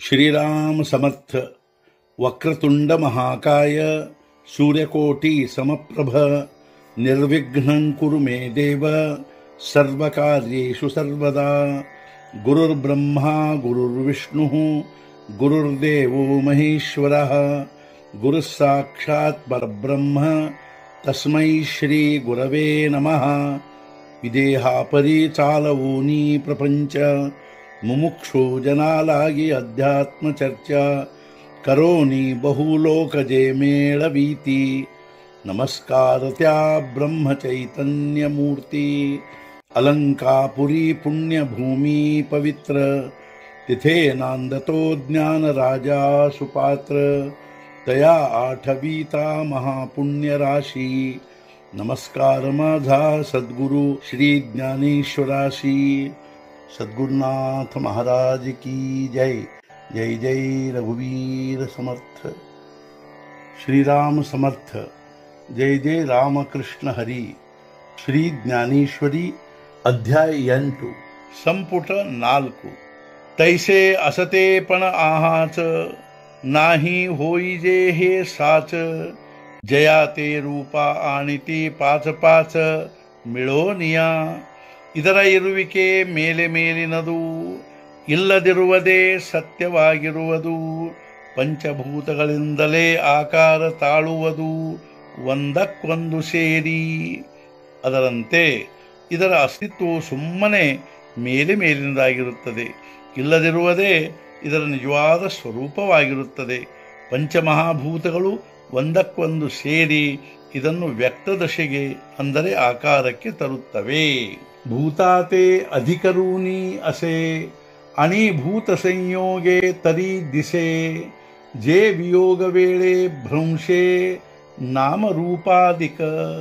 श्रीराम समर्थ वक्रतुंड महाकाय सूर्यकोटि समप्रभ निर्विघ्नं कुरु मे देव सर्वकार्येषु सर्वदा गुरुर्ब्रह्मा गुरुर्विष्णुः गुरुर्देवो महेश्वरः गुरुः साक्षात् परब्रह्म तस्मै श्रीगुरवे नमः ವಿದೇಹಾಪರಿ ಚಾಲವೂನಿ ಪ್ರಪಂಚ ಮುಮುಕ್ಷು ಜನಾಲಾಗಿ ಅಧ್ಯಾತ್ಮ ಚರ್ಚಾ ಕರೋನಿ ಬಹುಲೋಕಜೆ ಮೇಳವೀತಿ ನಮಸ್ಕಾರತ್ಯಾ ಬ್ರಹ್ಮ ಚೈತನ್ಯ ಮೂರ್ತಿ ಅಲಂಕಾಪುರಿ ಪುಣ್ಯ ಭೂಮಿ ಪವಿತ್ರ तिथे नांदतो ज्ञान राजा सुपात्र तया आठवीता महापुण्य राशी नमस्कार माझा सद्गुरु श्री ज्ञानेश्वराशी सद्गुरुनाथ महाराज की जय जय जय रघुवीर समर्थ श्रीराम समर्थ जय जय रामकृष्ण हरी ಶ್ರೀ ಜ್ಞಾನೇಶ್ವರಿ ಅಧ್ಯಾಯ ಎಂಟು ಸಂಪುಟ ನಾಲ್ಕು तैसे असते पण आहाच नाही होईजे हे साच जया ते ರೂಪ ಆಣಿತಿ ಪಾಚ ಪಾಚ ಮಿಳೋನಿಯ ಇದರ ಇರುವಿಕೆ ಮೇಲೆ ಮೇಲಿನದು ಇಲ್ಲದಿರುವುದೇ ಸತ್ಯವಾಗಿರುವುದು ಪಂಚಭೂತಗಳಿಂದಲೇ ಆಕಾರ ತಾಳುವುದು ಒಂದಕ್ಕೊಂದು ಸೇರಿ ಅದರಂತೆ ಇದರ ಅಸ್ತಿತ್ವವು ಸುಮ್ಮನೆ ಮೇಲೆ ಮೇಲಿನದಾಗಿರುತ್ತದೆ ಇಲ್ಲದಿರುವುದೇ ಇದರ ನಿಜವಾದ ಸ್ವರೂಪವಾಗಿರುತ್ತದೆ ಪಂಚಮಹಾಭೂತಗಳು ಒಂದಕ್ಕೊಂದು ಸೇರಿ ಇದನ್ನು ವ್ಯಕ್ತದಶೆಗೆ ಅಂದರೆ ಆಕಾರಕ್ಕೆ ತರುತ್ತವೆ ಭೂತಾತೆ ಅಧಿಕರೂನಿ ಅಸೆ ಅಣಿ ಭೂತ ಸಂಯೋಗೆ ತರಿ ದಿಸೆ ಜೇ ವಿಯೋಗ ವೇಳೆ ಭ್ರಂಶೆ ನಾಮರೂಪಾದಿಕ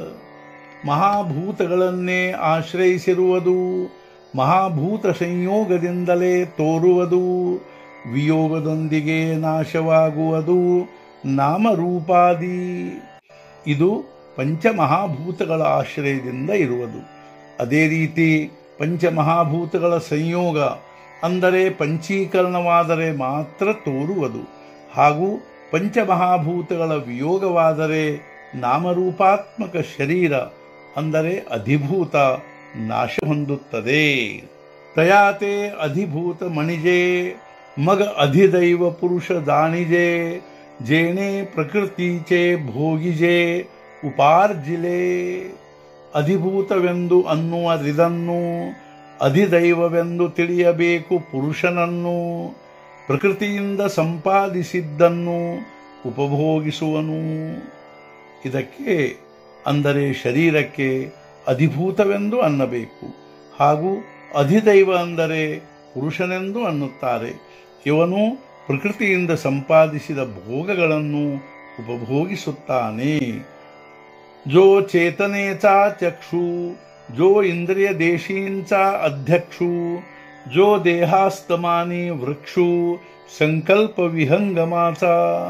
ಮಹಾಭೂತಗಳನ್ನೇ ಆಶ್ರಯಿಸಿರುವುದು ಮಹಾಭೂತ ಸಂಯೋಗದಿಂದಲೇ ತೋರುವುದು ವಿಯೋಗದೊಂದಿಗೆ ನಾಶವಾಗುವುದು ನಾಮರೂಪಾದಿ ಇದು ಪಂಚಮಹಾಭೂತಗಳ ಆಶ್ರಯದಿಂದ ಇರುವುದು ಅದೇ ರೀತಿ ಪಂಚಮಹಾಭೂತಗಳ ಸಂಯೋಗ ಅಂದರೆ ಪಂಚೀಕರಣವಾದರೆ ಮಾತ್ರ ತೋರುವುದು ಹಾಗೂ ಪಂಚಮಹಾಭೂತಗಳ ವಿಯೋಗವಾದರೆ ನಾಮರೂಪಾತ್ಮಕ ಶರೀರ ಅಂದರೆ ಅಧಿಭೂತ ನಾಶ ಹೊಂದುತ್ತದೆ ತಯಾತೆ ಅಧಿಭೂತ ಮಣಿಜೆ ಮಗ ಅಧಿದೈವ ಪುರುಷ ದಾಣಿಜೆ ಜೇಣೆ ಪ್ರಕೃತಿಚೆ ಭೋಗಿಜೆ ಉಪಾರ್ಜಿಲೆ ಅಧಿಭೂತವೆಂದು ಅನ್ನುವರಿದನ್ನು ಅಧಿದೈವವೆಂದು ತಿಳಿಯಬೇಕು ಪುರುಷನನ್ನು ಪ್ರಕೃತಿಯಿಂದ ಸಂಪಾದಿಸಿದ್ದನ್ನು ಉಪಭೋಗಿಸುವನು ಇದಕ್ಕೆ ಅಂದರೆ ಶರೀರಕ್ಕೆ ಅಧಿಭೂತವೆಂದು ಅನ್ನಬೇಕು ಹಾಗೂ ಅಧಿದೈವ ಅಂದರೆ ಪುರುಷನೆಂದು ಅನ್ನುತ್ತಾರೆ ಇವನು ಪ್ರಕೃತಿಯಿಂದ ಸಂಪಾದಿಸಿದ ಭೋಗಗಳನ್ನು ಉಪಭೋಗಿಸುತ್ತಾನೆ ಜೋ ಚೇತನೇಚ ಚಕ್ಷು ಜೋ ಇಂದ್ರಿಯ ದೇಶೀಂಚ ಅಧ್ಯಕ್ಷು ಜೋ ದೇಹಾಸ್ತಮಾನಿ ವೃಕ್ಷು ಸಂಕಲ್ಪ ವಿಹಂಗಮಾಚ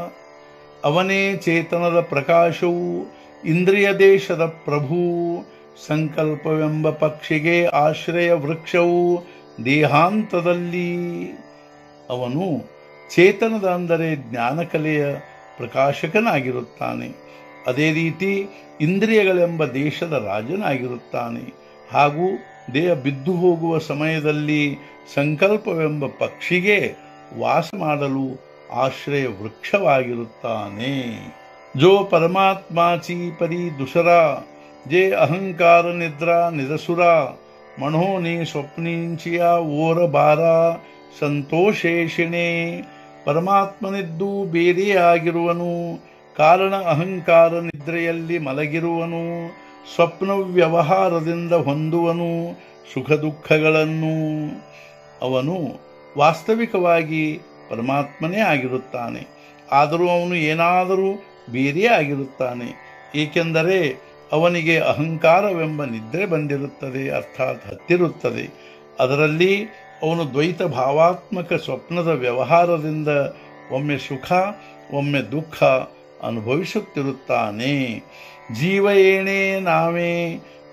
ಅವನೇ ಚೇತನದ ಪ್ರಕಾಶವು ಇಂದ್ರಿಯ ದೇಶದ ಪ್ರಭು ಸಂಕಲ್ಪವೆಂಬ ಪಕ್ಷಿಗೆ ಆಶ್ರಯ ವೃಕ್ಷವು ದೇಹಾಂತದಲ್ಲಿ ಅವನು ಚೇತನದ ಅಂದರೆ ಜ್ಞಾನಕಲೆಯ ಪ್ರಕಾಶಕನಾಗಿರುತ್ತಾನೆ ಅದೇ ರೀತಿ ಇಂದ್ರಿಯಗಳೆಂಬ ದೇಶದ ರಾಜನಾಗಿರುತ್ತಾನೆ ಹಾಗೂ ದೇಹ ಬಿದ್ದು ಹೋಗುವ ಸಮಯದಲ್ಲಿ ಸಂಕಲ್ಪವೆಂಬ ಪಕ್ಷಿಗೆ ವಾಸ ಮಾಡಲು ಆಶ್ರಯ ವೃಕ್ಷವಾಗಿರುತ್ತಾನೆ ಜೋ ಪರಮಾತ್ಮಾಚಿ ಪರಿ ದುಸರಾ जे अहंकार निद्रा निरसुरा ಮಣೋನಿ ಸ್ವಪ್ನಿಂಚಿಯ ಓರ ಬಾರ ಸಂತೋಷೇಷಿಣೆ ಪರಮಾತ್ಮನಿದ್ದು ಬೇರೆಯಾಗಿರುವನು ಕಾರಣ ಅಹಂಕಾರ ನಿದ್ರೆಯಲ್ಲಿ ಮಲಗಿರುವನು ಸ್ವಪ್ನ ವ್ಯವಹಾರದಿಂದ ಹೊಂದುವನು ಸುಖ ದುಃಖಗಳನ್ನು ಅವನು ವಾಸ್ತವಿಕವಾಗಿ ಪರಮಾತ್ಮನೇ ಆಗಿರುತ್ತಾನೆ ಆದರೂ ಅವನು ಏನಾದರೂ ಬೇರೆಯೇ ಆಗಿರುತ್ತಾನೆ ಏಕೆಂದರೆ ಅವನಿಗೆ ಅಹಂಕಾರವೆಂಬ ನಿದ್ರೆ ಬಂದಿರುತ್ತದೆ ಅರ್ಥಾತ್ ಹತ್ತಿರುತ್ತದೆ ಅದರಲ್ಲಿ ಅವನು ದ್ವೈತ ಭಾವಾತ್ಮಕ ಸ್ವಪ್ನದ ವ್ಯವಹಾರದಿಂದ ಒಮ್ಮೆ ಸುಖ ಒಮ್ಮೆ ದುಃಖ ಅನುಭವಿಸುತ್ತಿರುತ್ತಾನೆ ಜೀವ ಏಣೇ ನಾವೇ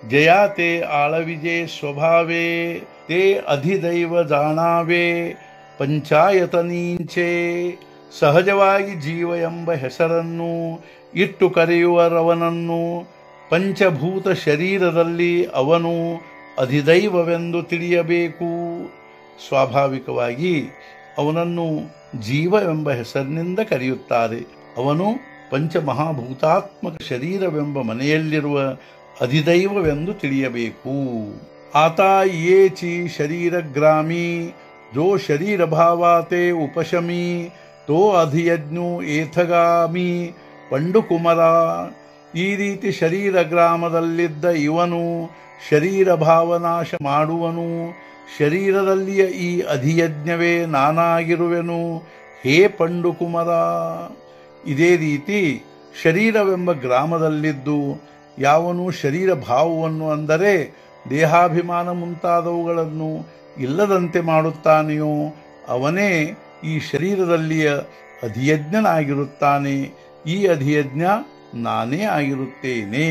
ಜಯಾತೆ ಆಳವಿಜೆ ಸ್ವಭಾವೇ ತೇ ಅಧಿದೈವ ಜಾಣಾವೆ ಪಂಚಾಯತನೀಂಚೆ ಸಹಜವಾಗಿ ಜೀವ ಎಂಬ ಹೆಸರನ್ನು ಇಟ್ಟು ಕರೆಯುವರವನನ್ನು ಪಂಚಭೂತ ಶರೀರದಲ್ಲಿ ಅವನು ಅಧಿದೈವವೆಂದು ತಿಳಿಯಬೇಕು ಸ್ವಾಭಾವಿಕವಾಗಿ ಅವನನ್ನು ಜೀವವೆಂಬ ಹೆಸರಿನಿಂದ ಕರೆಯುತ್ತಾರೆ ಅವನು ಪಂಚಮಹಾಭೂತಾತ್ಮಕ ಶರೀರವೆಂಬ ಮನೆಯಲ್ಲಿರುವ ಅಧಿದೈವವೆಂದು ತಿಳಿಯಬೇಕು ಆತ ಯೇಚಿ ಶರೀರಗ್ರಾಮಿ ಜೋ ಶರೀರ ಭಾವಾತೆ ಉಪಶಮಿ ತೋ ಅಧಿಯಜ್ಞು ಏಥಗಾಮಿ ಪಂಡುಕುಮರ ಈ ರೀತಿ ಶರೀರ ಗ್ರಾಮದಲ್ಲಿದ್ದ ಇವನು ಶರೀರ ಭಾವನಾಶ ಮಾಡುವನು ಶರೀರದಲ್ಲಿಯ ಈ ಅಧಿಯಜ್ಞವೇ ನಾನಾಗಿರುವೆನು ಹೇ ಪಂಡುಕುಮರ ಇದೇ ರೀತಿ ಶರೀರವೆಂಬ ಗ್ರಾಮದಲ್ಲಿದ್ದು ಯಾವನು ಶರೀರ ಭಾವವನ್ನು ಅಂದರೆ ದೇಹಾಭಿಮಾನ ಮುಂತಾದವುಗಳನ್ನು ಇಲ್ಲದಂತೆ ಮಾಡುತ್ತಾನೆಯೋ ಅವನೇ ಈ ಶರೀರದಲ್ಲಿಯ ಅಧಿಯಜ್ಞನಾಗಿರುತ್ತಾನೆ ಈ ಅಧಿಯಜ್ಞ ನಾನೇ ಆಗಿರುತ್ತೇನೆ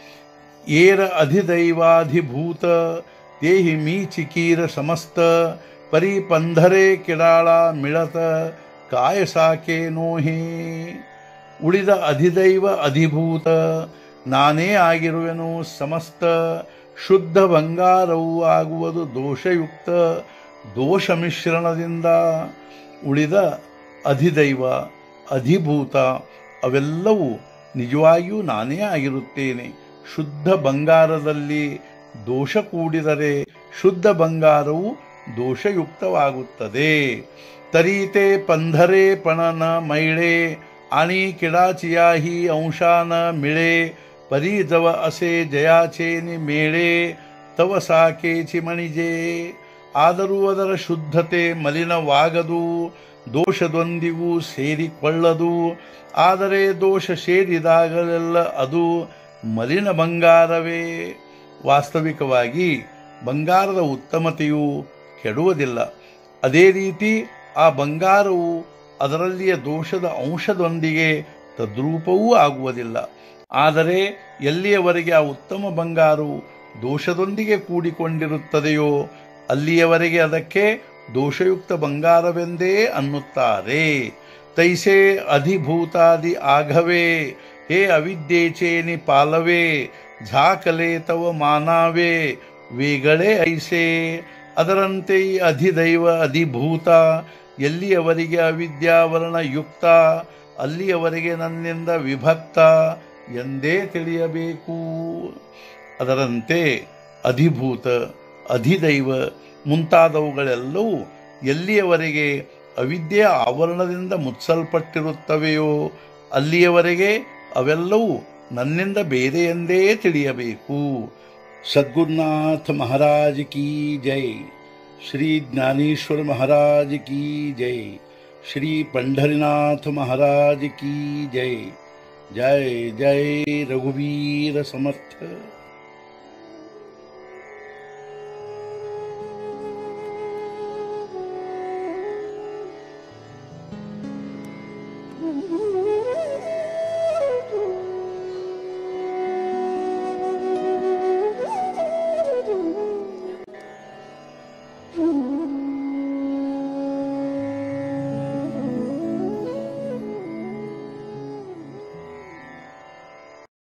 ಏರ ಅಧಿದೈವಾಧಿಭೂತ ದೇಹಿ ಮೀ ಚಿಕೀರ ಸಮಸ್ತ ಪರಿಪಂಧರೆ ಕಿಡಾಳ ಮಿಳತ ಕಾಯಸಾಕೆ ನೋಹೇ ಉಳಿದ ಅಧಿದೈವ ಅಧಿಭೂತ ನಾನೇ ಆಗಿರುವೆನು ಸಮಸ್ತ ಶುದ್ಧ ಬಂಗಾರವೂ ಆಗುವುದು ದೋಷಯುಕ್ತ ದೋಷ ಮಿಶ್ರಣದಿಂದ ಉಳಿದ ಅಧಿದೈವ ಅಧಿಭೂತ ಅವೆಲ್ಲವೂ ನಿಜವಾಗಿಯೂ ನಾನೇ ಆಗಿರುತ್ತೇನೆ ಶುದ್ಧ ಬಂಗಾರದಲ್ಲಿ ದೋಷ ಕೂಡಿದರೆ ಶುದ್ಧ ಬಂಗಾರವು ದೋಷಯುಕ್ತವಾಗುತ್ತದೆ ತರೀತೆ ಪಂಧರೆ ಪಣನ ಮೈಳೆ आणि किडाचियाही अंशान मिळे परी जव असे ಜಯಾಚೇನಿ ಮೇಳೆ ತವ ಸಾಕೇಚಿ ಮಣಿಜೆ ಆದರೂ ಅದರ ಶುದ್ಧತೆ ಮಲಿನವಾಗದು ದೋಷದೊಂದಿಗೂ ಸೇರಿಕೊಳ್ಳದು ಆದರೆ ದೋಷ ಸೇರಿದಾಗಲೆಲ್ಲ ಅದು ಮಲಿನ ಬಂಗಾರವೇ ವಾಸ್ತವಿಕವಾಗಿ ಬಂಗಾರದ ಉತ್ತಮತೆಯು ಕೆಡುವುದಿಲ್ಲ ಅದೇ ರೀತಿ ಆ ಬಂಗಾರವು ಅದರಲ್ಲಿಯ ದೋಷದ ಅಂಶದೊಂದಿಗೆ ತದ್ರೂಪವೂ ಆಗುವುದಿಲ್ಲ ಆದರೆ ಎಲ್ಲಿಯವರೆಗೆ ಆ ಉತ್ತಮ ಬಂಗಾರವು ದೋಷದೊಂದಿಗೆ ಕೂಡಿಕೊಂಡಿರುತ್ತದೆಯೋ ಅಲ್ಲಿಯವರೆಗೆ ಅದಕ್ಕೆ ದೋಷಯುಕ್ತ ಬಂಗಾರವೆಂದೇ ಅನ್ನುತ್ತಾರೆ ತೈಸೆ ಅಧಿಭೂತಾದಿ ಆಗವೇ ಹೇ ಅವಿದ್ಯೇಚೇನಿ ಪಾಲವೇ ಝಾಕಲೆ ತವ ಮಾನಾವೇ ವೇಗಳೇ ಐಸೆ ಅದರಂತೆ ಈ ಅಧಿದೈವ ಅಧಿಭೂತ ಎಲ್ಲಿಯವರೆಗೆ ಅವಿದ್ಯಾವರಣ ಯುಕ್ತ ಅಲ್ಲಿಯವರೆಗೆ ನನ್ನಿಂದ ವಿಭಕ್ತ ಎಂದೇ ತಿಳಿಯಬೇಕು ಅದರಂತೆ ಅಧಿಭೂತ ಅಧಿದೈವ ಮುಂತಾದವುಗಳೆಲ್ಲವೂ ಎಲ್ಲಿಯವರೆಗೆ ಅವಿದ್ಯೆಯ ಆವರಣದಿಂದ ಮುಚ್ಚಲ್ಪಟ್ಟಿರುತ್ತವೆಯೋ ಅಲ್ಲಿಯವರೆಗೆ ಅವೆಲ್ಲವೂ ನನ್ನಿಂದ ಬೇರೆ ಎಂದೇ ತಿಳಿಯಬೇಕು सद्गुरुनाथ महाराज की जय श्री ज्ञानेश्वर महाराज की जय श्री पंढरीनाथ महाराज की जय जय जय रघुवीर समर्थ